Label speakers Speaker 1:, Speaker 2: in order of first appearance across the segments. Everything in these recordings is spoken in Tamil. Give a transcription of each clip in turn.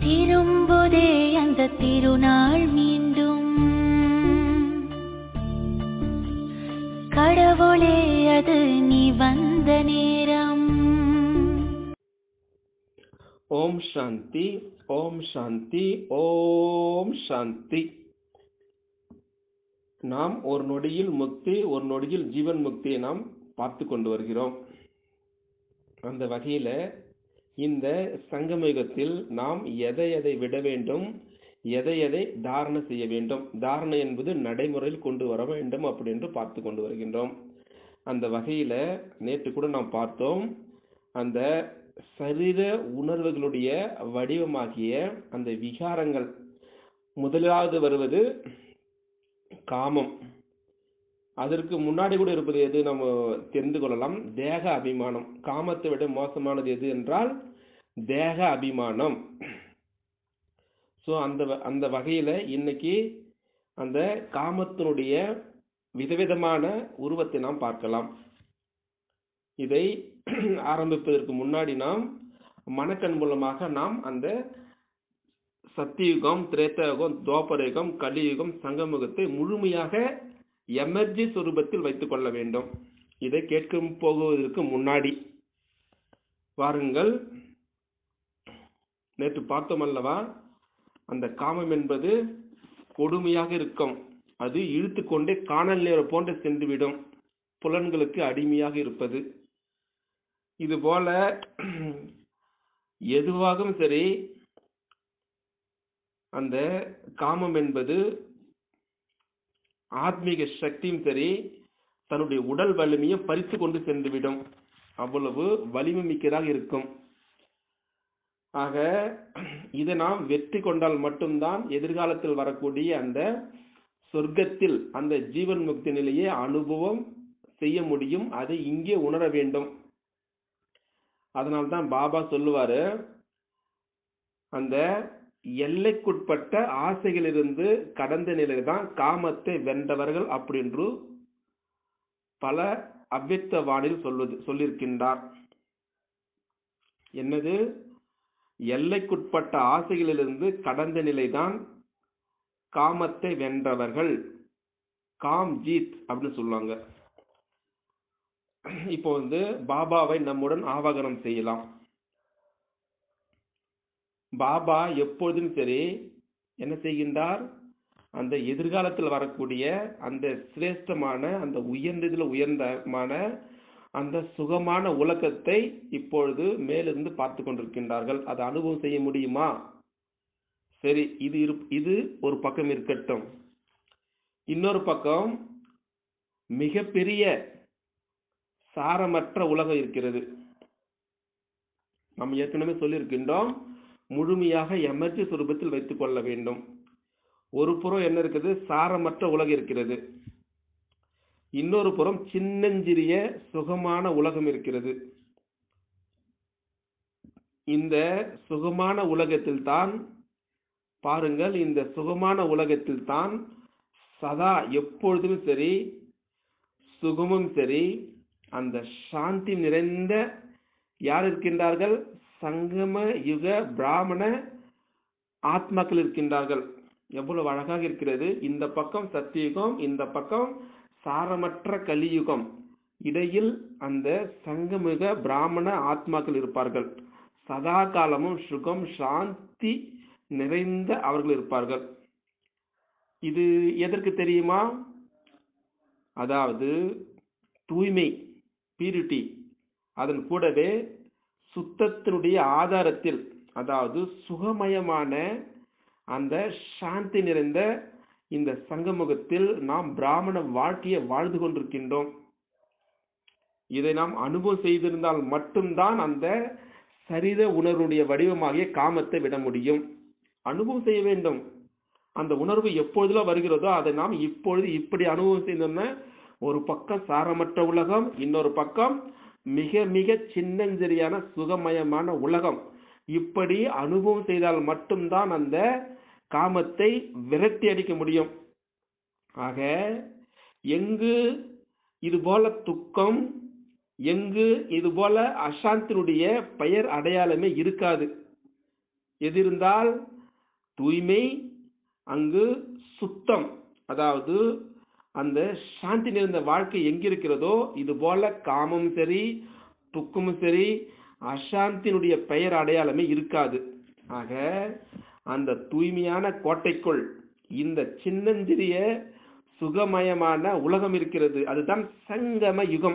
Speaker 1: திரும்புதே அந்த திருநாள் மீண்டும் கடவுளே அது நீ வந்த நேரம்
Speaker 2: ஓம் சாந்தி ஓம் சாந்தி ஓம் சாந்தி நாம் ஒரு நொடியில் முக்தி ஒரு நொடியில் ஜீவன் முக்தியை நாம் பார்த்து கொண்டு வருகிறோம் அந்த வகையில இந்த சங்கமயுகத்தில் நாம் எதை எதை விட வேண்டும் எதை எதை தாரணை செய்ய வேண்டும் தாரணை என்பது நடைமுறையில் கொண்டு வர வேண்டும் அப்படி என்று பார்த்து கொண்டு வருகின்றோம் அந்த வகையில நேற்று கூட நாம் பார்த்தோம் அந்த சரீர உணர்வுகளுடைய வடிவமாகிய அந்த விகாரங்கள் முதலாவது வருவது காமம் அதற்கு முன்னாடி கூட இருப்பது எது நம்ம தெரிந்து கொள்ளலாம் தேக அபிமானம் காமத்தை விட மோசமானது எது என்றால் தேக அபிமானம் ஸோ அந்த வ- அந்த வகையில இன்னைக்கு அந்த காமத்தினுடைய விதவிதமான உருவத்தை நாம் பார்க்கலாம் இதை ஆரம்பிப்பதற்கு முன்னாடி நாம் மனக்கண் மூலமாக நாம் அந்த சத்தியுகம் திரேத்தயுகம் துவாபரயுகம் கலியுகம் சங்கமுகத்தை முழுமையாக எமர்ஜி சொரூபத்தில் வைத்துக் கொள்ள வேண்டும் இதை கேட்கும் போகுவதற்கு முன்னாடி வாருங்கள் நேற்று பார்த்தோம் அல்லவா அந்த காமம் என்பது கொடுமையாக இருக்கும் அது இழுத்து கொண்டே காணல் நேரம் போன்று சென்றுவிடும் புலன்களுக்கு அடிமையாக இருப்பது இது போல எதுவாகவும் சரி அந்த காமம் என்பது ஆத்மீக சக்தியும் சரி தன்னுடைய உடல் வலிமையை பறித்து கொண்டு சென்றுவிடும் அவ்வளவு வலிமை மிக்கதாக இருக்கும் ஆக இதை நாம் வெற்றி கொண்டால் மட்டும்தான் எதிர்காலத்தில் வரக்கூடிய அந்த சொர்க்கத்தில் அந்த ஜீவன் முக்தி நிலையை அனுபவம் செய்ய முடியும் அதை இங்கே உணர வேண்டும் அதனால்தான் பாபா சொல்லுவாரு அந்த எல்லைக்குட்பட்ட ஆசைகளிலிருந்து கடந்த நிலையில் தான் காமத்தை வென்றவர்கள் அப்படின்று பல அவ்யக்த வாணியில் சொல்வது சொல்லியிருக்கின்றார் என்னது எல்லைக்குட்பட்ட ஆசைகளிலிருந்து கடந்த நிலைதான் காமத்தை வென்றவர்கள் காம் ஜீத் அப்படின்னு சொல்லுவாங்க இப்போ வந்து பாபாவை நம்முடன் ஆவாகனம் செய்யலாம் பாபா எப்பொழுதும் சரி என்ன செய்கின்றார் அந்த எதிர்காலத்தில் வரக்கூடிய அந்த சிரேஷ்டமான அந்த உயர்ந்ததில் உயர்ந்தமான அந்த சுகமான உலகத்தை இப்பொழுது மேலிருந்து பார்த்து கொண்டிருக்கின்றார்கள் அதை அனுபவம் செய்ய முடியுமா சரி இது இரு- இது ஒரு பக்கம் இருக்கட்டும் இன்னொரு பக்கம் மிகப்பெரிய சாரமற்ற உலகம் இருக்கிறது நாம் ஏற்கனவே சொல்லியிருக்கின்றோம் முழுமையாக எமர்ஜி சுரூபத்தில் வைத்துக் கொள்ள வேண்டும் ஒரு புறம் என்ன இருக்குது சாரமற்ற உலகம் இருக்கிறது இன்னொரு புறம் சின்னஞ்சிறிய சுகமான உலகம் இருக்கிறது இந்த சுகமான உலகத்தில் தான் பாருங்கள் இந்த சுகமான உலகத்தில் தான் சதா எப்பொழுதும் சரி சுகமும் சரி அந்த சாந்தி நிறைந்த யார் இருக்கின்றார்கள் சங்கம யுக பிராமண ஆத்மாக்கள் இருக்கின்றார்கள் எவ்வளவு அழகாக இருக்கிறது இந்த பக்கம் சத்தியுகம் இந்த பக்கம் சாரமற்ற கலியுகம் இடையில் அந்த சங்கமிக பிராமண ஆத்மாக்கள் இருப்பார்கள் சதா காலமும் சுகம் சாந்தி நிறைந்த அவர்கள் இருப்பார்கள் இது எதற்கு தெரியுமா அதாவது தூய்மை பியூரிட்டி அதன் கூடவே சுத்தத்தினுடைய ஆதாரத்தில் அதாவது சுகமயமான அந்த சாந்தி நிறைந்த இந்த சங்கமுகத்தில் நாம் பிராமண வாழ்க்கையை வாழ்ந்து கொண்டிருக்கின்றோம் இதை நாம் அனுபவம் செய்திருந்தால் மட்டும்தான் அந்த சரீர உணர்வுடைய வடிவமாகிய காமத்தை விட முடியும் அனுபவம் செய்ய வேண்டும் அந்த உணர்வு எப்பொழுதுலாம் வருகிறதோ அதை நாம் இப்பொழுது இப்படி அனுபவம் செய்தோம்னா ஒரு பக்கம் சாரமற்ற உலகம் இன்னொரு பக்கம் மிக மிக சின்னஞ்சிறியான சுகமயமான உலகம் இப்படி அனுபவம் செய்தால் மட்டும்தான் அந்த காமத்தை விரட்டி அடிக்க முடியும் ஆக எங்கு இது போல துக்கம் எங்கு இது போல அசாந்தினுடைய பெயர் அடையாளமே இருக்காது எது இருந்தால் தூய்மை அங்கு சுத்தம் அதாவது அந்த சாந்தி நிறைந்த வாழ்க்கை எங்கிருக்கிறதோ இது போல காமம் சரி துக்கமும் சரி அசாந்தியினுடைய பெயர் அடையாளமே இருக்காது ஆக அந்த தூய்மையான கோட்டைக்குள் இந்த சின்னஞ்சிறிய சுகமயமான உலகம் இருக்கிறது அதுதான் சங்கம யுகம்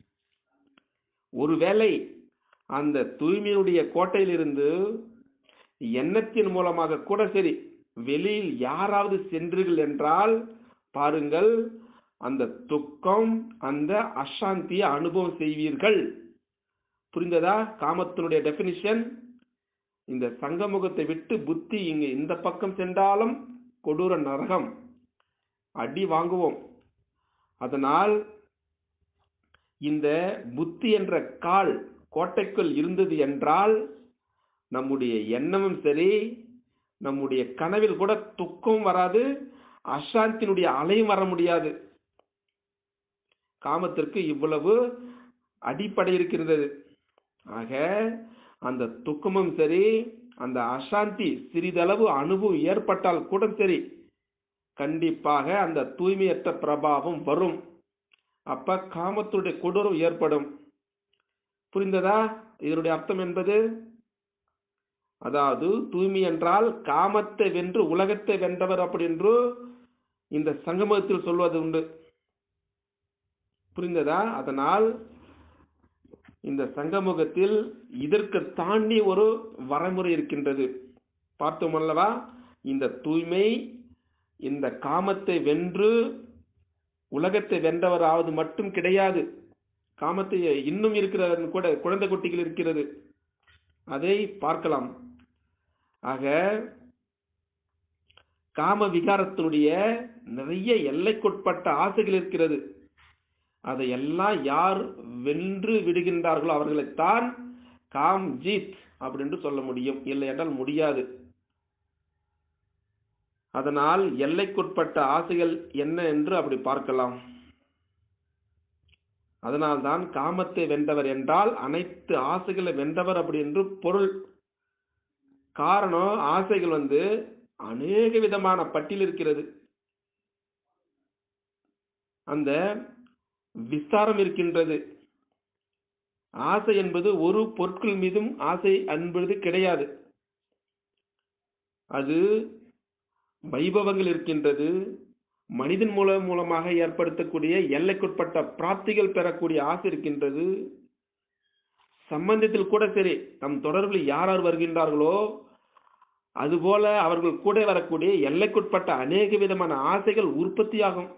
Speaker 2: ஒருவேளை அந்த தூய்மையுடைய கோட்டையிலிருந்து எண்ணத்தின் மூலமாக கூட சரி வெளியில் யாராவது சென்றீர்கள் என்றால் பாருங்கள் அந்த துக்கம் அந்த அசாந்தியை அனுபவம் செய்வீர்கள் புரிந்ததா காமத்தினுடைய டெபினிஷன் இந்த சங்கமுகத்தை விட்டு புத்தி இங்கு இந்த பக்கம் சென்றாலும் கொடூர நரகம் அடி வாங்குவோம் அதனால் இந்த புத்தி என்ற கால் கோட்டைக்குள் இருந்தது என்றால் நம்முடைய எண்ணமும் சரி நம்முடைய கனவில் கூட துக்கம் வராது அசாந்தினுடைய அலையும் வர முடியாது காமத்திற்கு இவ்வளவு அடிப்படை இருக்கிறது ஆக அந்த துக்கமும் சரி அந்த அசாந்தி சிறிதளவு அனுபவம் ஏற்பட்டால் கூட சரி கண்டிப்பாக அந்த தூய்மையற்ற பிரபாவம் வரும் அப்ப காமத்துடைய கொடூரம் ஏற்படும் புரிந்ததா இதனுடைய அர்த்தம் என்பது அதாவது தூய்மை என்றால் காமத்தை வென்று உலகத்தை வென்றவர் அப்படி என்று இந்த சங்கமத்தில் சொல்வது உண்டு புரிந்ததா அதனால் இந்த சங்கமுகத்தில் இதற்கு தாண்டி ஒரு வரைமுறை இருக்கின்றது பார்த்தோம் அல்லவா இந்த தூய்மை இந்த காமத்தை வென்று உலகத்தை வென்றவராவது மட்டும் கிடையாது காமத்தை இன்னும் இருக்கிற கூட குழந்தை குட்டிகள் இருக்கிறது அதை பார்க்கலாம் ஆக காம விகாரத்தினுடைய நிறைய எல்லைக்குட்பட்ட ஆசைகள் இருக்கிறது அதையெல்லாம் யார் வென்று விடுகின்றார்களோ அவர்களைத்தான் காம் ஜீத் அப்படின்னு சொல்ல முடியும் இல்லை என்றால் முடியாது அதனால் எல்லைக்குட்பட்ட ஆசைகள் என்ன என்று அப்படி பார்க்கலாம் அதனால்தான் காமத்தை வென்றவர் என்றால் அனைத்து ஆசைகளை வென்றவர் அப்படி என்று பொருள் காரணம் ஆசைகள் வந்து அநேக விதமான பட்டியல் இருக்கிறது அந்த விஸ்தாரம் இருக்கின்றது ஆசை என்பது ஒரு பொருட்கள் மீதும் ஆசை என்பது கிடையாது அது வைபவங்கள் இருக்கின்றது மனிதன் மூலம் மூலமாக ஏற்படுத்தக்கூடிய எல்லைக்குட்பட்ட பிராப்திகள் பெறக்கூடிய ஆசை இருக்கின்றது சம்பந்தத்தில் கூட சரி நம் தொடர்பில் யார் யார் வருகின்றார்களோ அதுபோல அவர்கள் கூட வரக்கூடிய எல்லைக்குட்பட்ட அநேக விதமான ஆசைகள் உற்பத்தியாகும்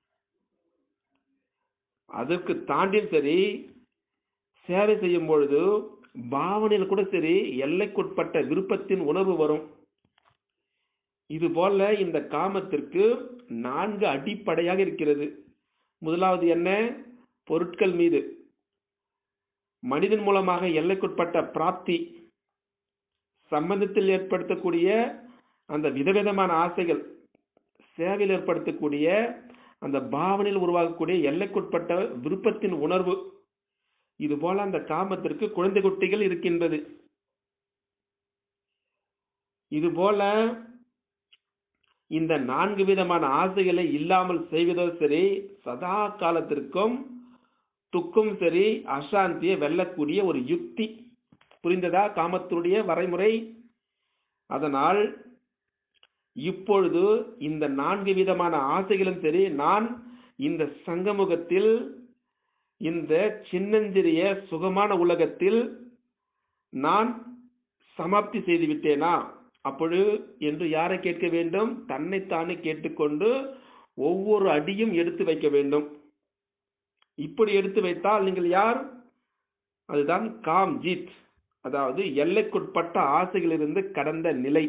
Speaker 2: அதற்கு தாண்டியும் சரி சேவை செய்யும் பொழுது பாவனையில் கூட சரி எல்லைக்குட்பட்ட விருப்பத்தின் உணர்வு வரும் இது போல இந்த காமத்திற்கு நான்கு அடிப்படையாக இருக்கிறது முதலாவது என்ன பொருட்கள் மீது மனிதன் மூலமாக எல்லைக்குட்பட்ட பிராப்தி சம்பந்தத்தில் ஏற்படுத்தக்கூடிய அந்த விதவிதமான ஆசைகள் சேவையில் ஏற்படுத்தக்கூடிய அந்த பாவனையில் உருவாகக்கூடிய எல்லைக்குட்பட்ட விருப்பத்தின் உணர்வு இது போல அந்த காமத்திற்கு குழந்தை குட்டிகள் இருக்கின்றது இது போல இந்த நான்கு விதமான ஆசைகளை இல்லாமல் செய்வதோ சரி சதா காலத்திற்கும் துக்கும் சரி அசாந்தியை வெல்லக்கூடிய ஒரு யுக்தி புரிந்ததா காமத்தினுடைய வரைமுறை அதனால் இப்பொழுது இந்த நான்கு விதமான ஆசைகளும் சரி நான் இந்த சங்கமுகத்தில் இந்த சின்னஞ்சிறிய சுகமான உலகத்தில் நான் சமாப்தி செய்து விட்டேனா அப்பொழுது என்று யாரை கேட்க வேண்டும் தன்னைத்தானே கேட்டுக்கொண்டு ஒவ்வொரு அடியும் எடுத்து வைக்க வேண்டும் இப்படி எடுத்து வைத்தால் நீங்கள் யார் அதுதான் காம் ஜீத் அதாவது எல்லைக்குட்பட்ட ஆசைகளிலிருந்து கடந்த நிலை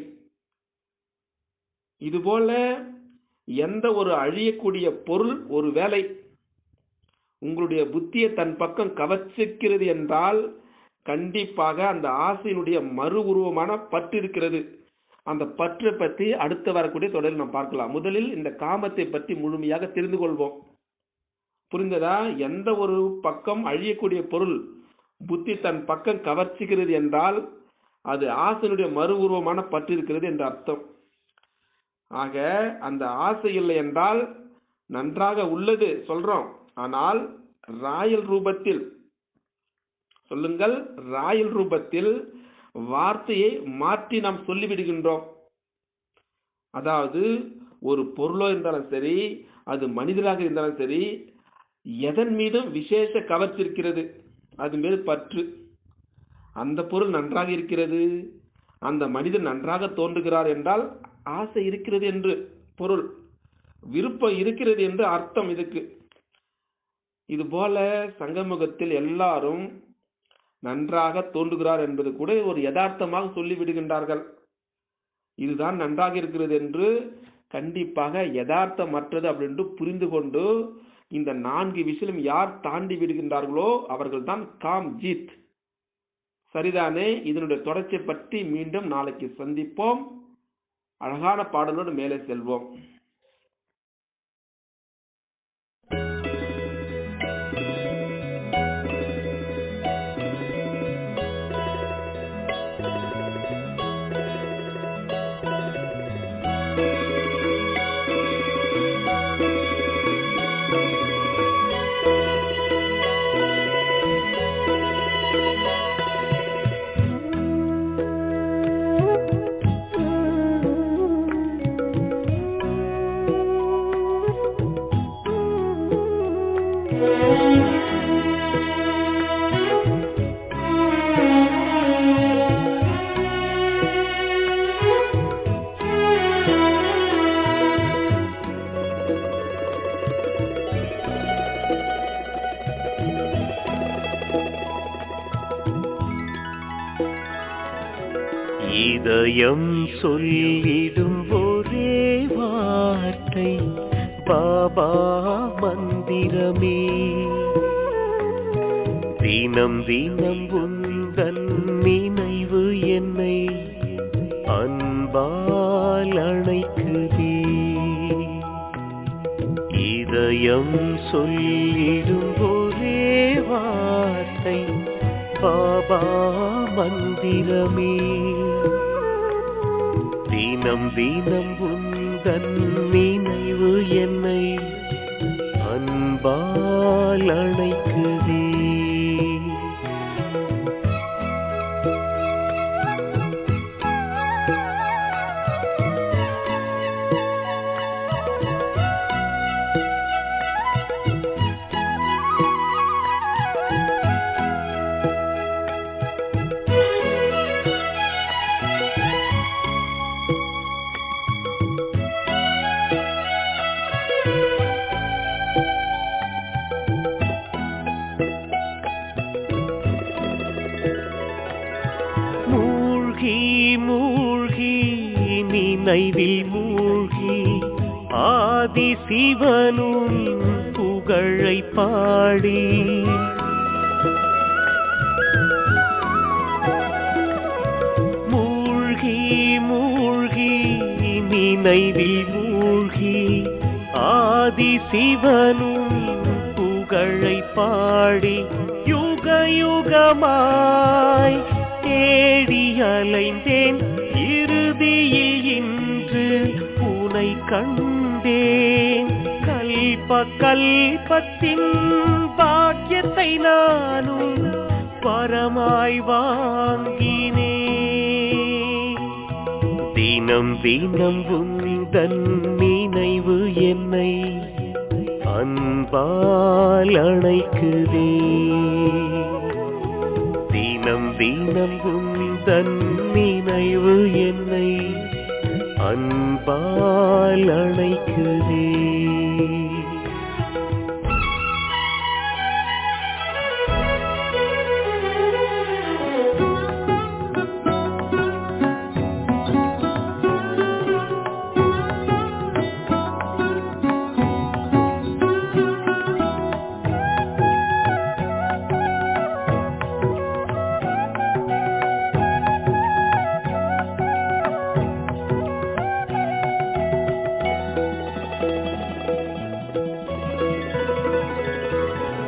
Speaker 2: இதுபோல எந்த ஒரு அழியக்கூடிய பொருள் ஒரு வேலை உங்களுடைய புத்தியை தன் பக்கம் கவர்ச்சிக்கிறது என்றால் கண்டிப்பாக அந்த ஆசையினுடைய மறு உருவமான பற்று இருக்கிறது அந்த பற்றை பற்றி அடுத்து வரக்கூடிய தொடரில் நாம் பார்க்கலாம் முதலில் இந்த காமத்தை பற்றி முழுமையாக தெரிந்து கொள்வோம் புரிந்ததா எந்த ஒரு பக்கம் அழியக்கூடிய பொருள் புத்தி தன் பக்கம் கவர்ச்சிக்கிறது என்றால் அது ஆசையினுடைய மறு உருவமான பற்று இருக்கிறது என்று அர்த்தம் ஆக அந்த ஆசை இல்லை என்றால் நன்றாக உள்ளது சொல்றோம் ஆனால் ராயல் ரூபத்தில் சொல்லுங்கள் ராயல் ரூபத்தில் வார்த்தையை மாற்றி நாம் சொல்லிவிடுகின்றோம் அதாவது ஒரு பொருளோ இருந்தாலும் சரி அது மனிதராக இருந்தாலும் சரி எதன் மீதும் விசேஷ கவர்ச்சி இருக்கிறது அது மீது பற்று அந்த பொருள் நன்றாக இருக்கிறது அந்த மனிதன் நன்றாக தோன்றுகிறார் என்றால் ஆசை இருக்கிறது என்று பொருள் விருப்பம் இருக்கிறது என்று அர்த்தம் இதுக்கு இது போல சங்கமுகத்தில் எல்லாரும் நன்றாக தோன்றுகிறார் என்பது கூட ஒரு யதார்த்தமாக சொல்லிவிடுகின்றார்கள் இதுதான் நன்றாக இருக்கிறது என்று கண்டிப்பாக யதார்த்தமற்றது அப்படின்ட்டு புரிந்து கொண்டு இந்த நான்கு விஷயம் யார் தாண்டி விடுகின்றார்களோ அவர்கள் தான் காம் ஜீத் சரிதானே இதனுடைய தொடர்ச்சியை பற்றி மீண்டும் நாளைக்கு சந்திப்போம் அழகான பாடலோடு மேலே செல்வோம்
Speaker 3: இதயம் சொல்லிடும் ஒரே வார்த்தை பாபா மந்திரமே தினம் தினம் உந்தன் நினைவு என்னை அன்பால் அணைக்குதே இதயம் சொல்லிடும் ஒரே வார்த்தை பாபா மந்திரமே தினம் தினம் உந்தன் நினைவு என்னை அன்பால் அணைக்குதே மூழ்கி மூழ்கி நினைவில் மூழ்கி ஆதி சிவனும் புகழை பாடி மூழ்கி மூழ்கி நினைவில் மூழ்கி ஆதி சிவனும் புகழை பாடி யுக யுகமாய் தேடி அலைந்தேன் இறுதியில் இன்று உனை கண்டேன் கல்ப கல்பத்தின் பாக்கியத்தை நானும் வரமாய் வாங்கினேன் தினம் தினம் உந்தன் நினைவு என்னை அன்பால் அணைக்குதே தினம் தினம் உந்தன் நினைவு என்னை அன்பால் அணைக்குதே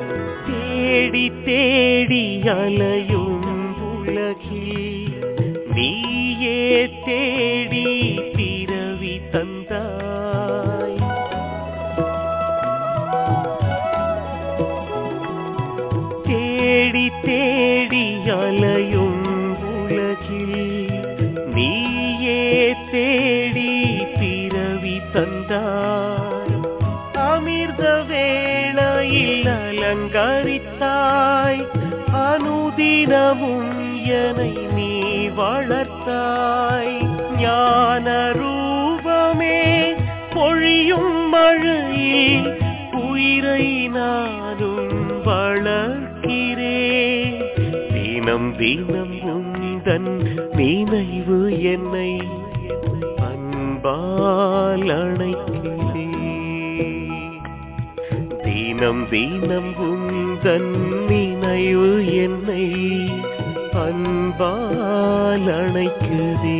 Speaker 3: தேடி தேடி அலையும் உலகில் தேடி பிறவி தந்தாய் தேடி தேடி அலையும் உலகில் நீயே தேடி பிறவி தந்தாய் அமிர்த வேளையில் அலங்கரித்தாய் அனுதினமும் என்னை நீ வளர்த்தாய் ஞான ரூபமே பொழியும் மழையில் உயிரை நானும் வளர்க்கிறேன் தினம் தினம் உந்தன் நினைவு என்னை அன்பால் அணைக்கிறேன் தினம் தினம் உந்தன் நினைவு என்னை அன்பால் அணைக்குதே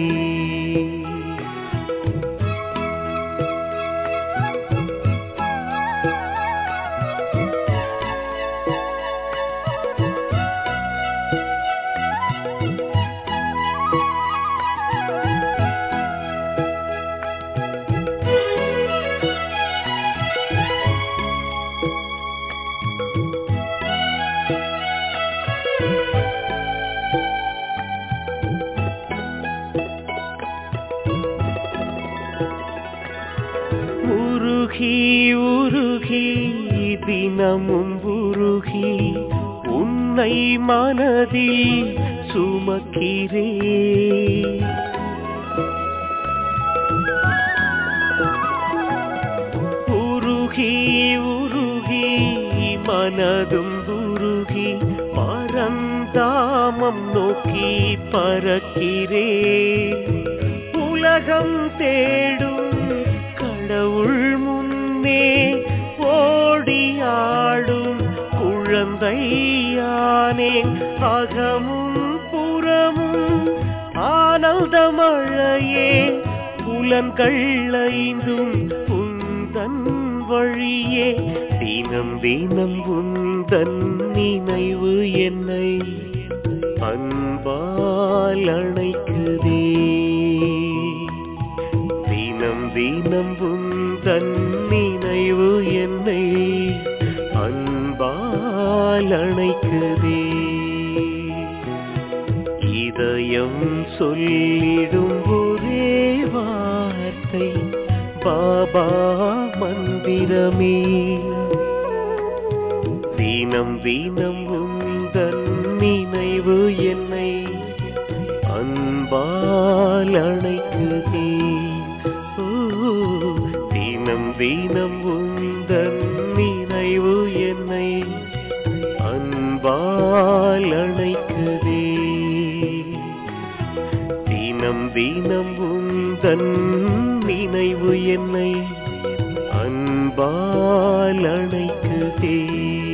Speaker 3: உருகி உருகி தினமும் உருகி உன்னை மனதில் சுமக்கிறே உருகி உருகி மனதும் உருகி பரந்தாமம் நோக்கி பறக்கிறே உலகம் தேடும் கடவுள் முன்னே ஓடியாடும் குழந்தையானேன் அகமும் புறமும் ஆனந்த மழையே புலன்கள் ஐந்தும் உந்தன் வழியே தினம் தினம் உந்தன் நினைவு என்னை அன்பால் அணைக்குதே தினம் தினம் உந்தன் நினைவு என்னை அன்பால் அணைக்குதே இதயம் சொல்லிடும் ஒரே வார்த்தை பாபா மந்திரமே தினம் தினம் உந்தன் நினைவு என்னை அன்பால் அணைக்குதே ஓ, தினம் தினம் உந்தன் நினைவு என்னை அன்பால் அணைக்குதே தினம் தினம் உந்தன் நினைவு என்னை அன்பால் அணைக்குதே